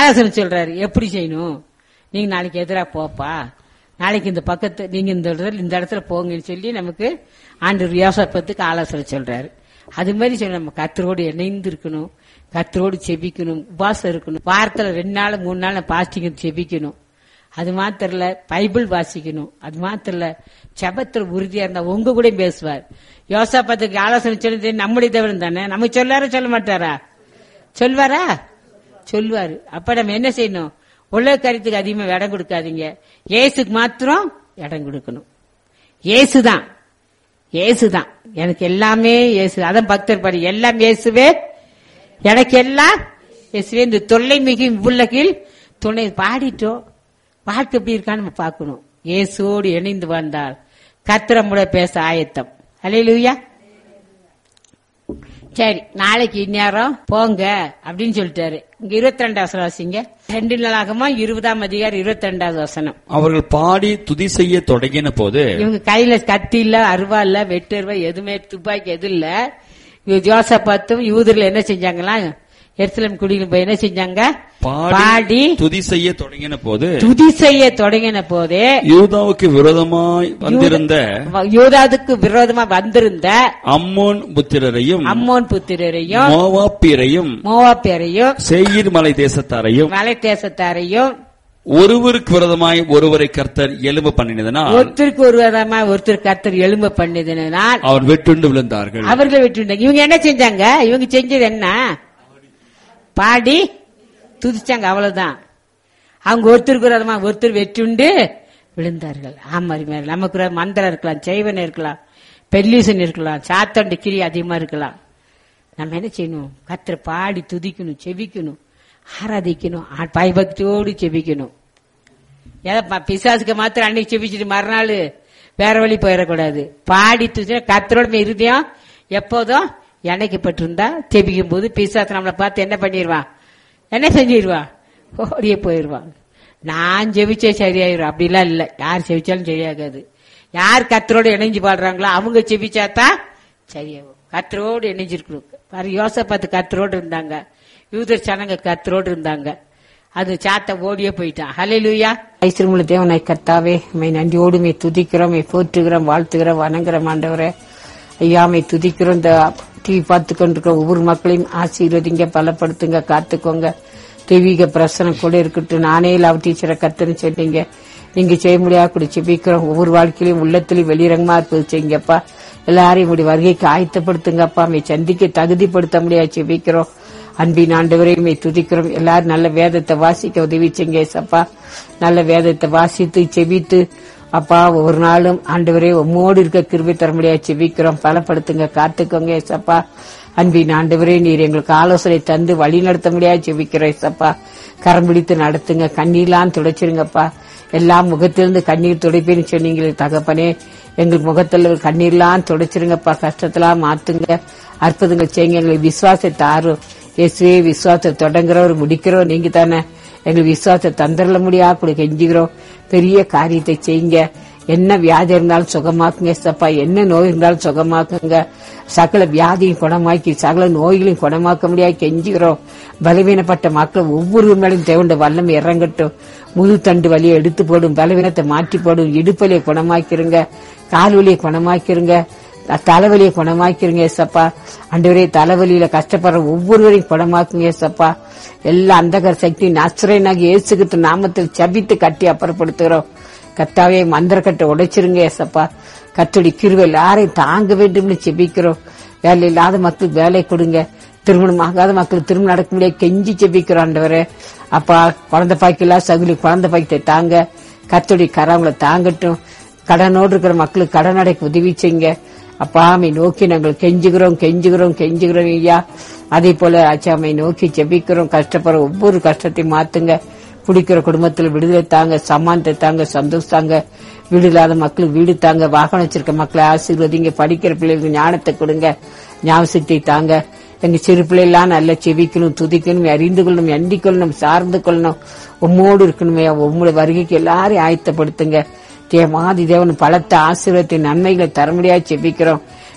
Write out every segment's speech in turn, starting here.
ஆலோசனை சொல்றாரு எப்படி செய்யணும் நீங்க நாளைக்கு எதிரா போப்பா நாளைக்கு இந்த பக்கத்து நீங்க இந்த இடத்துல இந்த இடத்துல போங்கன்னு சொல்லி நமக்கு ஆண்டு யோசப்பத்துக்கு ஆலோசனை சொல்றாரு அது மாதிரி சொல்லி நம்ம கத்தரோடு இணைந்து இருக்கணும் கத்தரோடு செபிக்கணும் உபாசம் இருக்கணும் வாரத்துல ரெண்டு நாள் மூணு நாள் பாஸ்டிங் செபிக்கணும் அது மாத்திரம் இல்ல பைபிள் வாசிக்கணும் அது மாத்திரம் இல்ல செபத்துல உறுதியா இருந்தா உங்க கூட பேசுவார் யோசாப்பத்துக்கு ஆலோசனை சொல்லி நம்முடைய தேவன் தானே நமக்கு சொல்லாரா சொல்ல மாட்டாரா சொல்வாரா சொல்வாரு அப்ப நம்ம என்ன செய்யணும் உலக கருத்துக்கு அதிகமா இடம் கொடுக்காதீங்க இயேசுக்கு மாத்திரம் இடம் கொடுக்கணும் இயேசுதான் இயேசுதான் எனக்கு எல்லாமே இயேசு அதான் பக்தர் பாரு எல்லாம் இயேசுவே எனக்கு எல்லாம் இயேசுவே இந்த தொல்லை மிகு உலகில் துணை பாடிட்டோம் பாட்டு எப்படி இருக்கான்னு நம்ம பார்க்கணும் இயேசுவோடு இணைந்து வந்தால் கத்திரமுட பேச ஆயத்தம் அலையிலுயா சரி நாளைக்கு இந்நேரம் போங்க அப்படின்னு சொல்லிட்டாரு இங்க இருபத்தி ரெண்டாவது வாசிங்க ரெண்டு நாளாகமா இருபதாம் அதிகாரம் இருபத்தி ரெண்டாவது வசனம் அவர்கள் பாடி துதி செய்ய தொடங்கின போது இவங்க கையில கத்தி இல்ல அருவா இல்ல வெட்டு அருவா எதுவுமே துப்பாக்கி எதுவும் இல்ல இவங்க ஜோசப்பாத்தும் யூதர்ல என்ன செஞ்சாங்களா எருசலேம் குடியில் போய் என்ன செஞ்சாங்க பாடி பாடி துதி செய்ய தொடங்கின போது துதி செய்ய தொடங்கின போதே யூதாவுக்கு விரோதமாய் வந்திருந்த யூதாவுக்கு விரோதமா வந்திருந்த அம்மோன் புத்திரரையும் அம்மோன் புத்திரரையும் மோவாப்பியரையும் மோவாப்பியரையும் சேயீர் மலை தேசத்தாரையும் மலை தேசத்தாரையும் ஒருவருக்கு விரோதமாய் ஒருவரை கர்த்தர் எலும்பு பண்ணினதனால் ஒருத்தருக்கு ஒரு விதமா ஒருத்தர் கர்த்தர் எலும்ப பண்ணதுனால் அவர் வெட்டுண்டு விழுந்தார்கள் அவர்களை விட்டுட்டாங்க இவங்க என்ன செஞ்சாங்க இவங்க செஞ்சது என்ன பாடி துதிச்சாங்க அவ்வளவுதான் அவங்க ஒருத்தருக்கு விரோதமா ஒருத்தர் வெட்டுண்டு விழுந்தார்கள் ஆமாரி மேல நமக்கு ஒரு மந்திரம் இருக்கலாம் செய்வன் இருக்கலாம் பெல்லீசன் இருக்கலாம் சாத்தண்டு கிரி அதிகமா இருக்கலாம் நம்ம என்ன செய்யணும் கத்திர பாடி துதிக்கணும் செபிக்கணும் ஆராதிக்கணும் ஆ- பயபக்தியோடு செபிக்கணும் ஏதோ ப- பிசாசுக்கு மாத்திரம் அன்னைக்கு செபிச்சுட்டு மறுநாள் வேற வழி போயிடக்கூடாது பாடி துதி கத்தரோட இருதயம் எப்போதும் இணைக்கப்பட்டிருந்தா செபிக்கும் போது பிசாசு நம்மளை பார்த்து என்ன பண்ணிடுவான் என்ன செஞ்சிருவான் ஓடியே போயிடுவான் நான் ஜெபிச்சே சரியாயிரும் அப்படிலாம் இல்ல யார் செபிச்சாலும் சரியாகாது யார் கத்தரோட இணைஞ்சு பாடுறாங்களோ அவங்க செபிச்சாதான் சரியாகும் கத்தரோடு இணைஞ்சிருக்கணும் பாரு யோசப்பாத்து கத்தரோடு இருந்தாங்க யூதர் சனங்க கத்தரோடு இருந்தாங்க அது சாத்த ஓடியே போயிட்டான் ஹalleluya ஐஸ்வரமுள்ள தேவனை கர்த்தாவே மை நன்றியோடு மை துதிக்கிறோம் மை போற்றுகிறோம் வாழ்த்துகிறோம் வணங்குறோம் ஆண்டவரே ஐயா மை துதிக்கிறோம் இந்த டிவி பார்த்து கொண்டிருக்கிற ஒவ்வொரு மக்களையும் ஆசீர்வதிங்க பலப்படுத்துங்க காத்துக்கோங்க தெய்வீக பிரசனம் கூட இருக்கட்டும் நானே லவ் டீச்சரை கத்துன்னு சொன்னீங்க நீங்க செய்ய முடியாது கூட செபிக்கிறோம் ஒவ்வொரு வாழ்க்கையிலும் உள்ளத்திலையும் வெளிரங்கமா இருப்பது செய்யுங்கப்பா எல்லாரையும் உடைய வருகைக்கு ஆயத்தப்படுத்துங்கப்பா மை சந்திக்க தகுதிப்படுத்த முடியாது செபிக்கிறோம் அன்பின் ஆண்டவரை மை துதிக்கிறோம் எல்லாரும் நல்ல வேதத்தை வாசிக்க உதவி செய்யுங்க ஏசப்பா நல்ல வேதத்தை வாசித்து செபித்து அப்பா ஒவ்வொரு நாளும் ஆண்டவரே உம்மோடு இருக்க கிருபை தர முடியாது செபிக்கிறோம் பலப்படுத்துங்க காத்துக்கோங்க ஏசப்பா அன்பின் ஆண்டவரே நீர் எங்களுக்கு ஆலோசனை தந்து வழி நடத்த முடியாது செபிக்கிறோம் ஏசப்பா கரம் பிடித்து நடத்துங்க கண்ணீர்லாம் துடைச்சிருங்கப்பா எல்லா முகத்திலிருந்து கண்ணீர் துடைப்பேன்னு சொன்னீங்களே தகப்பனே எங்களுக்கு முகத்துல கண்ணீர்லாம் துடைச்சிருங்கப்பா கஷ்டத்தெல்லாம் மாத்துங்க அற்புதங்கள் செய்யுங்க எங்களுக்கு விசுவாசத்தை ஆறும் இயேசுவே விசுவாசத்தை தொடங்குறவர் முடிக்கிறோம் நீங்க தானே எங்களுக்கு விசுவாசத்தை தந்துடல முடியா கூட கெஞ்சுகிறோம் பெரிய காரியத்தை செய்யுங்க என்ன வியாதி இருந்தாலும் சுகமாக்குங்க சப்பா என்ன நோய் இருந்தாலும் சுகமாக்குங்க சகல வியாதியும் குணமாக்கி சகல நோய்களையும் குணமாக்க முடியாது கெஞ்சுகிறோம் பலவீனப்பட்ட மக்கள் ஒவ்வொரு மேலும் தேவண்ட வல்லம் இறங்கட்டும் முது தண்டு வலியை எடுத்து போடும் பலவீனத்தை மாற்றி போடும் இடுப்பலியை குணமாக்கிருங்க கால் வலியை குணமாக்கிருங்க தலைவலியை குணமாக்கிருங்க ஏசப்பா அண்டவரே தலைவலியில கஷ்டப்படுற ஒவ்வொருவரையும் குணமாக்குங்க ஏசப்பா எல்லா அந்தகர சக்தி நசுரனாகி இயேசுகிட்டு நாமத்தில் சபித்து கட்டி அப்புறப்படுத்துகிறோம் கத்தாவே மந்திரக்கட்டை உடைச்சிருங்க ஏசப்பா கத்தடி கிருவை எல்லாரையும் தாங்க வேண்டும்னு செபிக்கிறோம் வேலை இல்லாத மக்களுக்கு வேலை கொடுங்க திருமணம் ஆகாத மக்களுக்கு திருமணம் நடக்க முடியாது கெஞ்சி செபிக்கிறோம் ஆண்டவரே அப்பா குழந்தை பாய்க்கலா சகுலி குழந்தை பாய்க்கத்தை தாங்க கத்தடி கரவங்களை தாங்கட்டும் கடனோடு இருக்கிற மக்களுக்கு கடன் அடைக்க உதவி செய்யுங்க அப்பா அம்மை நோக்கி நாங்கள் கெஞ்சுகிறோம் கெஞ்சுகிறோம் கெஞ்சுகிறோம் ஐயா அதே போல அச்சாமை நோக்கி ஜெபிக்கிறோம் கஷ்டப்படுற ஒவ்வொரு கஷ்டத்தையும் மாத்துங்க குடிக்கிற குடும்பத்தில் விடுதலை தாங்க சமானத்தை தாங்க சந்தோஷம் தாங்க வீடு இல்லாத மக்களுக்கு வீடு தாங்க வாகனம் வச்சிருக்க மக்களை ஆசீர்வதிங்க படிக்கிற பிள்ளைகளுக்கு ஞானத்தை கொடுங்க ஞாபகத்தை தாங்க எங்க சிறு பிள்ளைலாம் நல்லா செவிக்கணும் துதிக்கணும் அறிந்து கொள்ளணும் எண்ணிக் கொள்ளணும் சார்ந்து கொள்ளணும் உம்மோடு இருக்கணுமே உம்முடைய வருகைக்கு எல்லாரையும் ஆயத்தப்படுத்துங்க தேவாதி தேவன் பலத்த ஆசீர்வத்தின் நன்மைகளை தர முடியாது செபிக்கிறோம்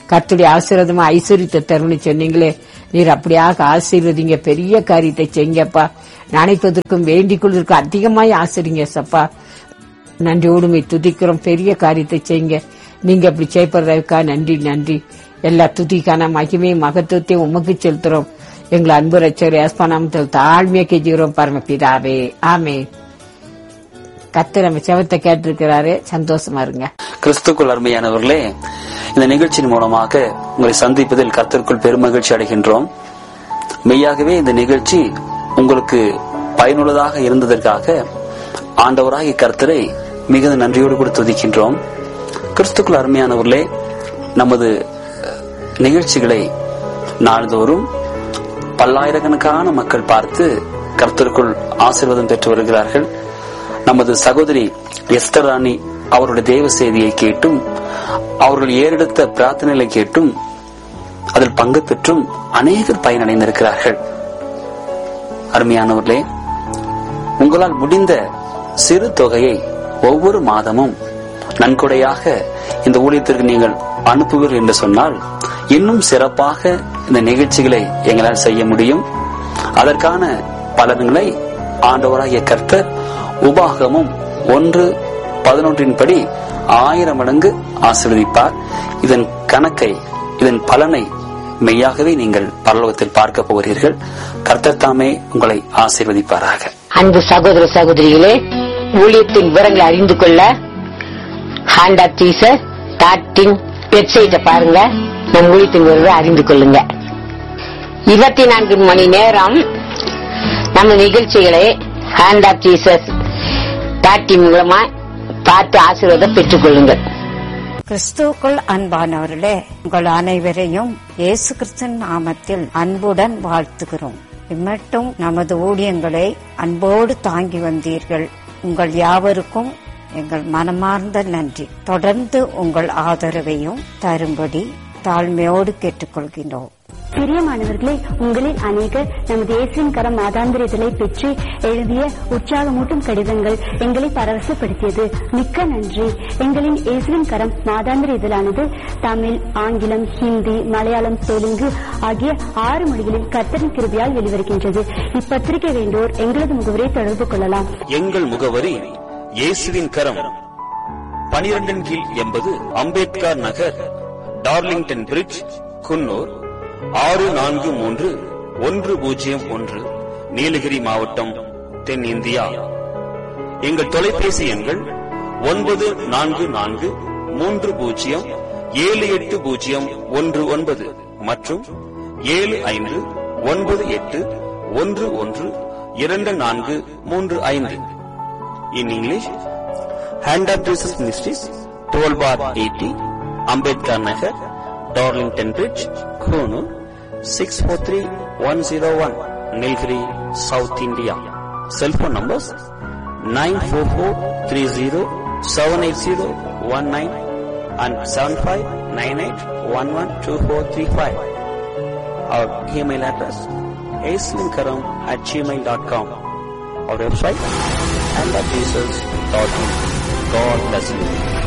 கர்த்தருடைய ஆசீர்வாதமா ஐஸ்வர்யத்தை தரும்னு சொன்னீங்களே நீர் அப்படியாக ஆசீர்வதிங்க பெரிய காரியத்தை செய்யுங்கப்பா நினைப்பதற்கும் வேண்டிக் கொள்வதற்கும் அதிகமாய் ஆசிரிங்க சப்பா நன்றியோடுமை துதிக்கிறோம் பெரிய காரியத்தை செய்யுங்க நீங்க அப்படி செய்யப்படுறதுக்கா நன்றி நன்றி எல்லா துதிக்கான மகிமை மகத்துவத்தையும் உமக்கு செலுத்துறோம் எங்களை அன்பு ரச்சர் ஏஸ்பானாமத்தில் தாழ்மையா கெஞ்சுகிறோம் பரமபிதாவே ஆமே கத்து நம்ம செவத்தை கேட்டிருக்கிறாரு சந்தோஷமா இருங்க கிறிஸ்துக்குள் அருமையானவர்களே இந்த நிகழ்ச்சியின் மூலமாக உங்களை சந்திப்பதில் கர்த்தருக்குள் பெருமகிழ்ச்சி அடைகின்றோம் மெய்யாகவே இந்த நிகழ்ச்சி உங்களுக்கு பயனுள்ளதாக இருந்ததற்காக ஆண்டவராகிய கர்த்தரை மிகுந்த நன்றியோடு கூட துதிக்கின்றோம் கிறிஸ்துக்குள் அருமையானவர்களே நமது நிகழ்ச்சிகளை நாள்தோறும் பல்லாயிரக்கணக்கான மக்கள் பார்த்து கர்த்தருக்குள் ஆசீர்வாதம் பெற்று வருகிறார்கள் நமது சகோதரி எஸ்தர் ராணி அவருடைய தேவ செய்தியை கேட்டும் அவர்கள் ஏறெடுத்த பிரார்த்தனைகளை கேட்டும் அதில் பங்கு பெற்றும் அநேகர் பயனடைந்திருக்கிறார்கள் அருமையானவர்களே உங்களால் முடிந்த சிறு தொகையை ஒவ்வொரு மாதமும் நன்கொடையாக இந்த ஊழியத்திற்கு நீங்கள் அனுப்புவீர்கள் என்று சொன்னால் இன்னும் சிறப்பாக இந்த நிகழ்ச்சிகளை எங்களால் செய்ய முடியும் அதற்கான பலன்களை ஆண்டவராகிய கர்த்தர் உபாகமும் ஒன்று பதினொன்றின் படி ஆயிரம் மடங்கு ஆசீர்வதிப்பார் இதன் கணக்கை இதன் பலனை மெய்யாகவே நீங்கள் பரலோகத்தில் பார்க்க போகிறீர்கள் கர்த்தர் தாமே உங்களை ஆசீர்வதிப்பாராக அன்பு சகோதர சகோதரிகளே ஊழியத்தின் விவரங்களை அறிந்து கொள்ள ஹேண்ட் ஆஃப் ஜீசஸ் டாட்டின் வெப்சைட்டை பாருங்க நம் ஊழியத்தின் விவரங்களை அறிந்து கொள்ளுங்க இருபத்தி நான்கு மணி நேரம் நம்ம நிகழ்ச்சிகளை ஹேண்ட் ஆஃப் ஜீசஸ் டாட்டின் மூலமா பார்த்து ஆசீர்வாதம் பெற்றுக் கொள்ளுங்கள் கிறிஸ்துவுக்குள் அன்பானவர்களே உங்கள் அனைவரையும் இயேசு கிறிஸ்தன் நாமத்தில் அன்புடன் வாழ்த்துகிறோம் இம்மட்டும் நமது ஊழியங்களை அன்போடு தாங்கி வந்தீர்கள் உங்கள் யாவருக்கும் எங்கள் மனமார்ந்த நன்றி தொடர்ந்து உங்கள் ஆதரவையும் தரும்படி தாழ்மையோடு கேட்டுக்கொள்கின்றோம் பிரியமானவர்களே உங்களில் அநேகர் நமது இயேசுவின் கரம் மாதாந்திர இதழை பெற்று எழுதிய உற்சாகமூட்டும் கடிதங்கள் எங்களை பரவசப்படுத்தியது மிக்க நன்றி எங்களின் இயேசுவின் கரம் மாதாந்திர இதழானது தமிழ் ஆங்கிலம் ஹிந்தி மலையாளம் தெலுங்கு ஆகிய ஆறு மொழிகளில் கர்த்தரின் கிருபியால் வெளிவருகின்றது இப்பத்திரிகை வேண்டோர் எங்களது முகவரை தொடர்பு கொள்ளலாம் எங்கள் முகவரி இயேசுவின் கரம் பனிரெண்டின் கீழ் எண்பது அம்பேத்கர் நகர் டார்லிங்டன் பிரிட்ஜ் குன்னூர் ஆறு நான்கு மூன்று ஒன்று பூஜ்ஜியம் ஒன்று நீலகிரி மாவட்டம் தென்னிந்தியா எங்கள் தொலைபேசி எண்கள் ஒன்பது நான்கு நான்கு மூன்று பூஜ்ஜியம் ஏழு எட்டு பூஜ்ஜியம் ஒன்று ஒன்பது மற்றும் ஏழு ஐந்து ஒன்பது எட்டு ஒன்று ஒன்று இரண்டு நான்கு மூன்று ஐந்து in English hand of Jesus ministries twelve bar eighty Ambedkar Nagar Darlington bridge Coonoor six four three one zero one Nilgiri south India cellphone numbers nine four four three zero seven eight zero one nine and seven five nine eight one one two four three five our email address ஏஸ்லிங்கரம் at Gmail dot com our website and at Jesus.in. God bless you.